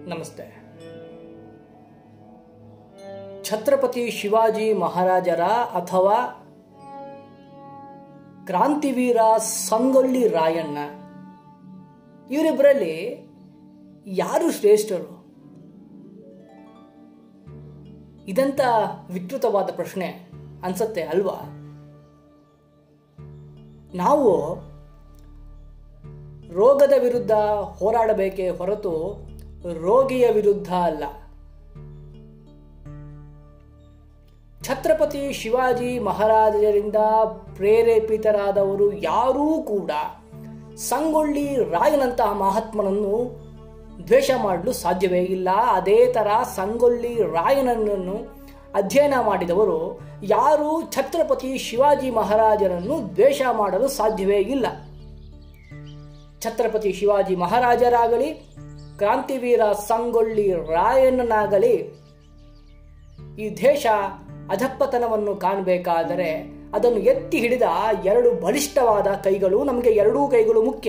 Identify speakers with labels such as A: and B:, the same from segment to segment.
A: ನಮಸ್ತೆ ಛತ್ರಪತಿ ಶಿವಾಜಿ ಮಹಾರಾಜರ ಅಥವಾ ಕ್ರಾಂತಿವೀರ ಸಂಗೊಳ್ಳಿ ರಾಯಣ್ಣ ಇವರಿಬ್ಬರಲ್ಲಿ ಯಾರು ಶ್ರೇಷ್ಠರು ಇದಂತ ವಿಕೃತವಾದ ಪ್ರಶ್ನೆ ಅನ್ಸತ್ತೆ ಅಲ್ವಾ ನಾವು ರೋಗದ ವಿರುದ್ಧ ಹೋರಾಡಬೇಕೇ ಹೊರತು ರೋಗಿಯ ವಿರುದ್ಧ ಅಲ್ಲ ಛತ್ರಪತಿ ಶಿವಾಜಿ ಮಹಾರಾಜರಿಂದ ಪ್ರೇರೇಪಿತರಾದವರು ಯಾರೂ ಕೂಡ ಸಂಗೊಳ್ಳಿ ರಾಯನಂತಹ ಮಹಾತ್ಮನನ್ನು ದ್ವೇಷ ಮಾಡಲು ಸಾಧ್ಯವೇ ಇಲ್ಲ ಅದೇ ಥರ ಸಂಗೊಳ್ಳಿ ರಾಯನನ್ನು ಅಧ್ಯಯನ ಮಾಡಿದವರು ಯಾರೂ ಛತ್ರಪತಿ ಶಿವಾಜಿ ಮಹಾರಾಜರನ್ನು ದ್ವೇಷ ಮಾಡಲು ಸಾಧ್ಯವೇ ಇಲ್ಲ ಛತ್ರಪತಿ ಶಿವಾಜಿ ಮಹಾರಾಜರಾಗಲಿ ಕ್ರಾಂತಿವೀರ ಸಂಗೊಳ್ಳಿ ರಾಯಣ್ಣನಾಗಲಿ ಈ ದೇಶ ಅಧಪ್ಪತನವನ್ನು ಕಾಣಬೇಕಾದರೆ ಅದನ್ನು ಎತ್ತಿ ಹಿಡಿದ ಎರಡು ಬಲಿಷ್ಠವಾದ ಕೈಗಳು ನಮಗೆ ಎರಡೂ ಕೈಗಳು ಮುಖ್ಯ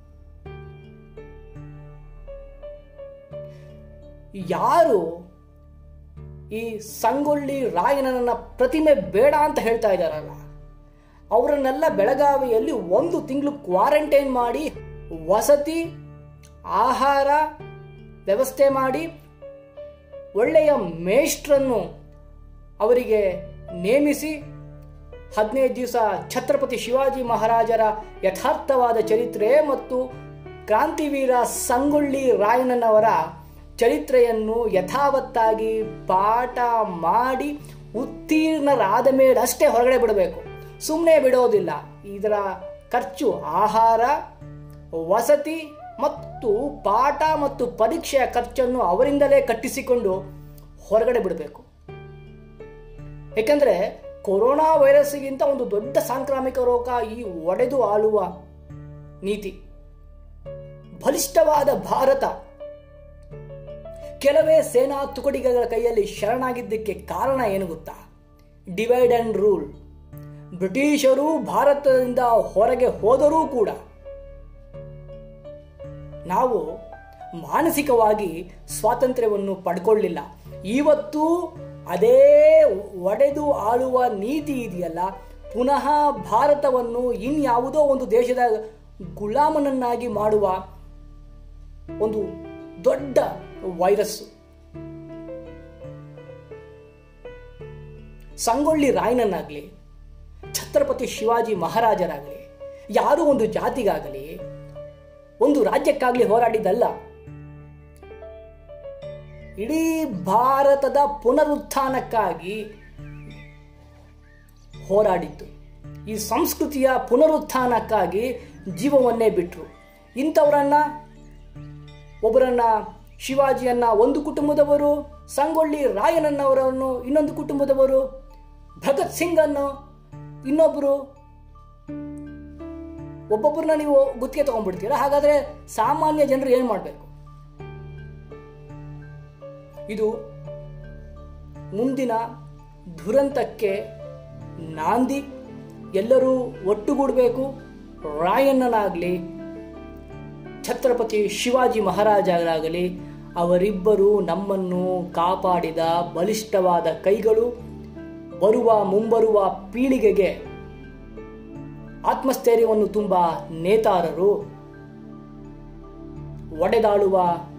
A: ಯಾರು ಈ ಸಂಗೊಳ್ಳಿ ರಾಯಣ್ಣನ ಪ್ರತಿಮೆ ಬೇಡ ಅಂತ ಹೇಳ್ತಾ ಇದ್ದಾರಲ್ಲ ಅವರನ್ನೆಲ್ಲ ಬೆಳಗಾವಿಯಲ್ಲಿ ಒಂದು ತಿಂಗಳು ಕ್ವಾರಂಟೈನ್ ಮಾಡಿ ವಸತಿ ಆಹಾರ ವ್ಯವಸ್ಥೆ ಮಾಡಿ ಒಳ್ಳೆಯ ಮೇಷ್ಟ್ರನ್ನು ಅವರಿಗೆ ನೇಮಿಸಿ ಹದಿನೈದು ದಿವಸ ಛತ್ರಪತಿ ಶಿವಾಜಿ ಮಹಾರಾಜರ ಯಥಾರ್ಥವಾದ ಚರಿತ್ರೆ ಮತ್ತು ಕ್ರಾಂತಿವೀರ ಸಂಗೊಳ್ಳಿ ರಾಯಣ್ಣನವರ ಚರಿತ್ರೆಯನ್ನು ಯಥಾವತ್ತಾಗಿ ಪಾಠ ಮಾಡಿ ಉತ್ತೀರ್ಣರಾದ ಮೇಲೆ ಅಷ್ಟೇ ಹೊರಗಡೆ ಬಿಡಬೇಕು ಸುಮ್ಮನೆ ಬಿಡೋದಿಲ್ಲ ಇದರ ಖರ್ಚು ಆಹಾರ ವಸತಿ ಮತ್ತು ಪಾಠ ಮತ್ತು ಪರೀಕ್ಷೆಯ ಖರ್ಚನ್ನು ಅವರಿಂದಲೇ ಕಟ್ಟಿಸಿಕೊಂಡು ಹೊರಗಡೆ ಬಿಡಬೇಕು ಏಕೆಂದರೆ ಕೊರೋನಾ ವೈರಸ್ಗಿಂತ ಒಂದು ದೊಡ್ಡ ಸಾಂಕ್ರಾಮಿಕ ರೋಗ ಈ ಒಡೆದು ಆಳುವ ನೀತಿ ಬಲಿಷ್ಠವಾದ ಭಾರತ ಕೆಲವೇ ಸೇನಾ ತುಕಡಿಗಳ ಕೈಯಲ್ಲಿ ಶರಣಾಗಿದ್ದಕ್ಕೆ ಕಾರಣ ಏನು ಗೊತ್ತಾ ಡಿವೈಡ್ ಅಂಡ್ ರೂಲ್ ಬ್ರಿಟಿಷರು ಭಾರತದಿಂದ ಹೊರಗೆ ಹೋದರೂ ಕೂಡ ನಾವು ಮಾನಸಿಕವಾಗಿ ಸ್ವಾತಂತ್ರ್ಯವನ್ನು ಪಡ್ಕೊಳ್ಳಿಲ್ಲ ಇವತ್ತು ಅದೇ ಒಡೆದು ಆಳುವ ನೀತಿ ಇದೆಯಲ್ಲ ಪುನಃ ಭಾರತವನ್ನು ಇನ್ಯಾವುದೋ ಒಂದು ದೇಶದ ಗುಲಾಮನನ್ನಾಗಿ ಮಾಡುವ ಒಂದು ದೊಡ್ಡ ವೈರಸ್ ಸಂಗೊಳ್ಳಿ ರಾಯನನ್ನಾಗಲಿ ಛತ್ರಪತಿ ಶಿವಾಜಿ ಮಹಾರಾಜರಾಗಲಿ ಯಾರೂ ಒಂದು ಜಾತಿಗಾಗಲಿ ಒಂದು ರಾಜ್ಯಕ್ಕಾಗಲಿ ಹೋರಾಡಿದ್ದಲ್ಲ ಇಡೀ ಭಾರತದ ಪುನರುತ್ಥಾನಕ್ಕಾಗಿ ಹೋರಾಡಿತ್ತು ಈ ಸಂಸ್ಕೃತಿಯ ಪುನರುತ್ಥಾನಕ್ಕಾಗಿ ಜೀವವನ್ನೇ ಬಿಟ್ಟರು ಇಂಥವರನ್ನ ಒಬ್ಬರನ್ನ ಶಿವಾಜಿಯನ್ನ ಒಂದು ಕುಟುಂಬದವರು ಸಂಗೊಳ್ಳಿ ರಾಯನನ್ನವರನ್ನು ಇನ್ನೊಂದು ಕುಟುಂಬದವರು ಭಗತ್ ಸಿಂಗ್ ಅನ್ನು ಇನ್ನೊಬ್ಬರು ಒಬ್ಬೊಬ್ಬರನ್ನ ನೀವು ಗುತ್ತಿಗೆ ತಗೊಂಡ್ಬಿಡ್ತೀರಾ ಹಾಗಾದ್ರೆ ಸಾಮಾನ್ಯ ಜನರು ಏನು ಮಾಡಬೇಕು ಇದು ಮುಂದಿನ ದುರಂತಕ್ಕೆ ನಾಂದಿ ಎಲ್ಲರೂ ಒಟ್ಟುಗೂಡಬೇಕು ರಾಯಣ್ಣನಾಗಲಿ ಛತ್ರಪತಿ ಶಿವಾಜಿ ಮಹಾರಾಜರಾಗಲಿ ಅವರಿಬ್ಬರು ನಮ್ಮನ್ನು ಕಾಪಾಡಿದ ಬಲಿಷ್ಠವಾದ ಕೈಗಳು ಬರುವ ಮುಂಬರುವ ಪೀಳಿಗೆಗೆ ಆತ್ಮಸ್ಥೈರ್ಯವನ್ನು ತುಂಬ ನೇತಾರರು ಒಡೆದಾಳುವ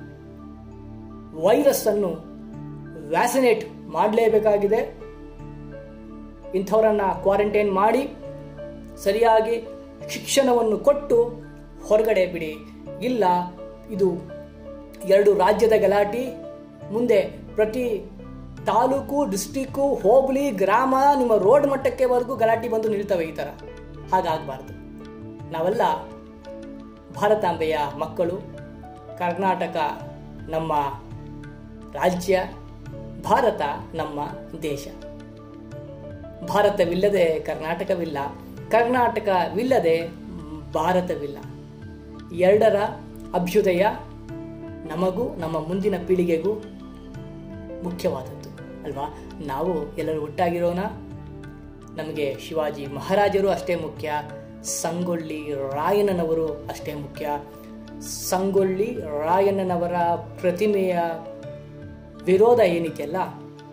A: ವೈರಸ್ ಅನ್ನು ವ್ಯಾಸಿನೇಟ್ ಮಾಡಲೇಬೇಕಾಗಿದೆ ಇಂಥವರನ್ನ ಕ್ವಾರಂಟೈನ್ ಮಾಡಿ ಸರಿಯಾಗಿ ಶಿಕ್ಷಣವನ್ನು ಕೊಟ್ಟು ಹೊರಗಡೆ ಬಿಡಿ ಇಲ್ಲ ಇದು ಎರಡು ರಾಜ್ಯದ ಗಲಾಟಿ ಮುಂದೆ ಪ್ರತಿ ತಾಲೂಕು ಡಿಸ್ಟಿಕ್ಕು ಹೋಬಳಿ ಗ್ರಾಮ ನಿಮ್ಮ ರೋಡ್ ಮಟ್ಟಕ್ಕೆವರೆಗೂ ಗಲಾಟೆ ಬಂದು ನಿಲ್ತವೆ ಈ ಥರ ಹಾಗಾಗಬಾರ್ದು ನಾವೆಲ್ಲ ಭಾರತಾಂಬೆಯ ಮಕ್ಕಳು ಕರ್ನಾಟಕ ನಮ್ಮ ರಾಜ್ಯ ಭಾರತ ನಮ್ಮ ದೇಶ ಭಾರತವಿಲ್ಲದೆ ಕರ್ನಾಟಕವಿಲ್ಲ ಕರ್ನಾಟಕವಿಲ್ಲದೆ ಭಾರತವಿಲ್ಲ ಎರಡರ ಅಭ್ಯುದಯ ನಮಗೂ ನಮ್ಮ ಮುಂದಿನ ಪೀಳಿಗೆಗೂ ಮುಖ್ಯವಾದದ್ದು ಅಲ್ವಾ ನಾವು ಎಲ್ಲರೂ ಒಟ್ಟಾಗಿರೋಣ ನಮಗೆ ಶಿವಾಜಿ ಮಹಾರಾಜರು ಅಷ್ಟೇ ಮುಖ್ಯ ಸಂಗೊಳ್ಳಿ ರಾಯಣ್ಣನವರು ಅಷ್ಟೇ ಮುಖ್ಯ ಸಂಗೊಳ್ಳಿ ರಾಯಣ್ಣನವರ ಪ್ರತಿಮೆಯ ವಿರೋಧ ಏನಿದೆಯಲ್ಲ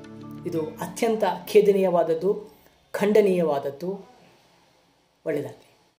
A: ಇದು ಅತ್ಯಂತ ಖೇದನೀಯವಾದದ್ದು ಖಂಡನೀಯವಾದದ್ದು ಒಳ್ಳೆಯದಾಗಲಿ